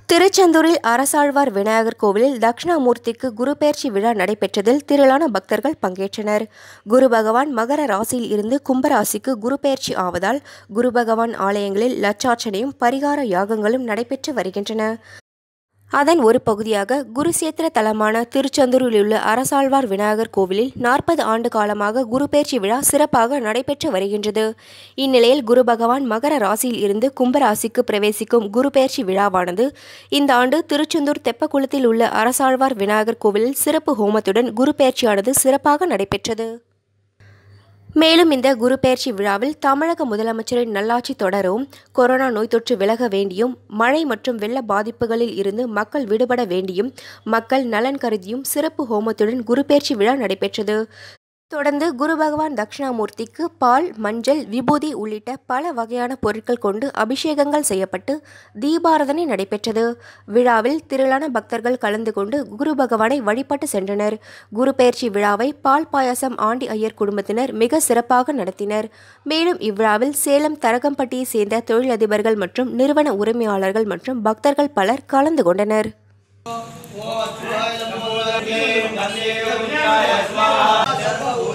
திருச்செந்தூரில் அரசாழ்வார் விநாயகர் கோவிலில் தட்சிணாமூர்த்திக்கு குருபெயர்ச்சி விழா நடைபெற்றதில் திரளான பக்தர்கள் பங்கேற்றனர் குரு பகவான் மகர ராசியில் இருந்து கும்பராசிக்கு குருபெயர்ச்சி ஆவதால் குரு பகவான் ஆலயங்களில் லட்சார்ச்சனையும் பரிகார யாகங்களும் நடைபெற்று வருகின்றன அதன் ஒரு பகுதியாக குருசேத்திர தலமான திருச்செந்தூரில் உள்ள அரசாழ்வார் விநாயகர் கோவிலில் நாற்பது ஆண்டு காலமாக குருபெயர்ச்சி விழா சிறப்பாக நடைபெற்று வருகின்றது இந்நிலையில் குரு பகவான் மகர ராசியில் இருந்து கும்பராசிக்கு பிரவேசிக்கும் குருபெயர்ச்சி விழாவானது இந்த ஆண்டு திருச்செந்தூர் தெப்பக்குளத்தில் உள்ள அரசாழ்வார் விநாயகர் கோவிலில் சிறப்பு ஹோமத்துடன் குருபெயர்ச்சியானது சிறப்பாக நடைபெற்றது மேலும் இந்த குரு பெயர்ச்சி விழாவில் தமிழக முதலமைச்சரின் நல்லாட்சி தொடரவும் கொரோனா நோய் தொற்று விலக வேண்டியும் மழை மற்றும் வெள்ள பாதிப்புகளில் இருந்து மக்கள் விடுபட வேண்டியும் மக்கள் நலன் கருதியும் சிறப்பு ஹோமத்துடன் குரு பெயர்ச்சி விழா நடைபெற்றது தொடர்ந்து குரு பகவான் தட்சிணாமூர்த்திக்கு பால் மஞ்சள் விபூதி உள்ளிட்ட பல வகையான பொருட்கள் கொண்டு அபிஷேகங்கள் செய்யப்பட்டு தீபாராதனை நடைபெற்றது விழாவில் திரளான பக்தர்கள் கலந்து கொண்டு குரு பகவானை வழிபட்டு சென்றனர் குரு பெயர்ச்சி விழாவை பால் பாயாசம் ஆண்டி ஐயர் குடும்பத்தினர் மிக சிறப்பாக நடத்தினர் மேலும் இவ்விழாவில் சேலம் தரகம்பட்டியை சேர்ந்த தொழிலதிபர்கள் மற்றும் நிறுவன உரிமையாளர்கள் மற்றும் பக்தர்கள் பலர் கலந்து கொண்டனர் ஓ